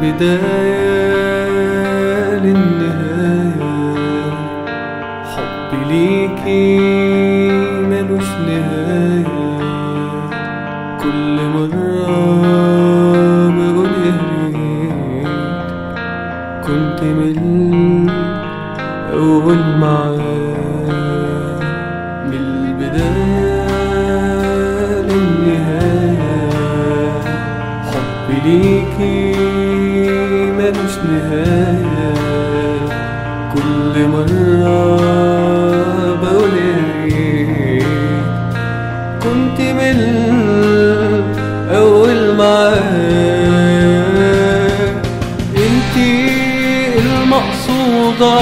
البداية للنهاية حبي ليكي ملوش نهاية كل مرة بقول يا ريت كنت من أول معاك من البداية للنهاية حبي ليكي ملوش نهاية كل مرة بقول يا ريت كنت من أول معاك انتي المقصودة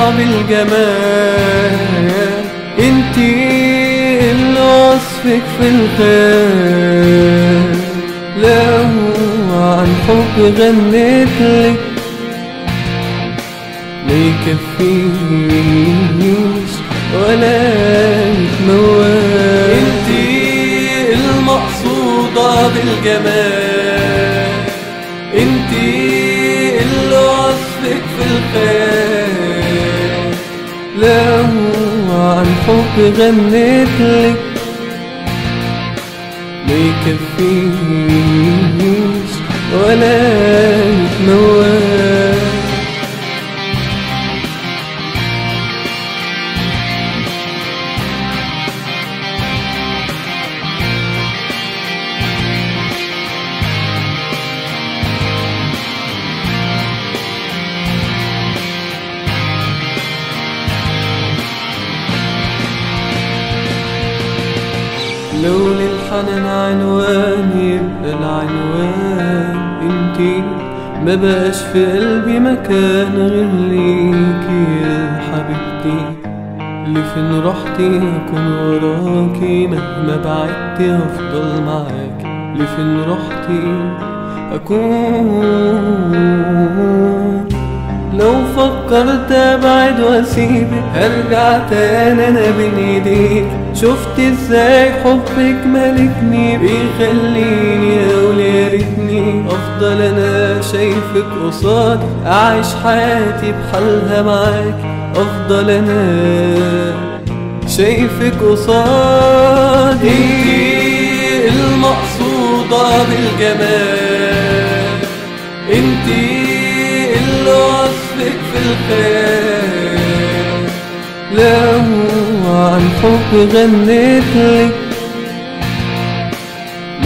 بالجمال انتي اللي وصفك في الخيال لو عن حب غنيتلك ما يكفيش ولا يتموال انتي المقصودة بالجمال انتي اللي وصفك في الخيال لو عن حب غنيتلك ما يكفيش ولا يتموال لو للحنان عنوان يبقى العنوان انتي ما بقاش في قلبي مكان غير ليكي يا حبيبتي لفين رحتي اكون وراكي مهما بعدتي هفضل معاكي لفين رحتي اكون لو فكرت ابعد واسيبك هرجع تاني انا بين ايديك شفت ازاي حبك ملكني بيخليني اقول يا ريتني افضل انا شايفك قصاد اعيش حياتي بحالها معاك افضل انا شايفك قصادي انتي المقصودة بالجمال انتي اللي وصفك في الخيال لو عن حب غنيتلك ما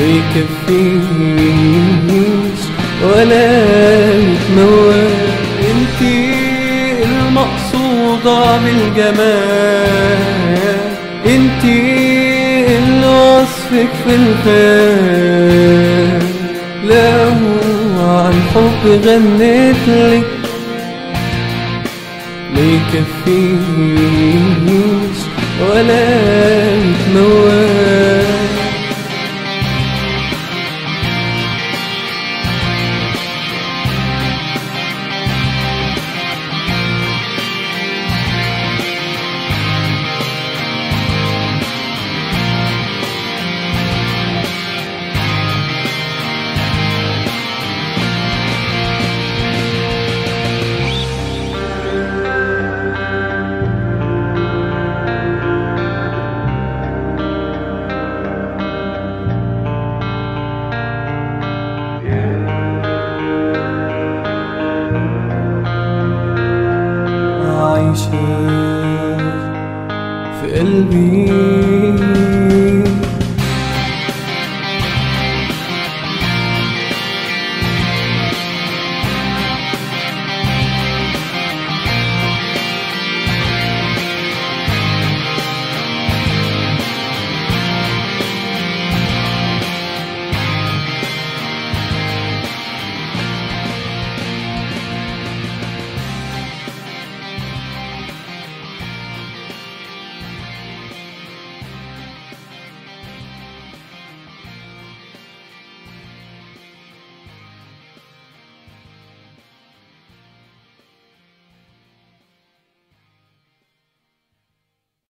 يكفيش ولا يتموال انتي المقصودة بالجمال انتي اللي وصفك في الخيال لو عن حب غنيتلك ما يكفيش ولا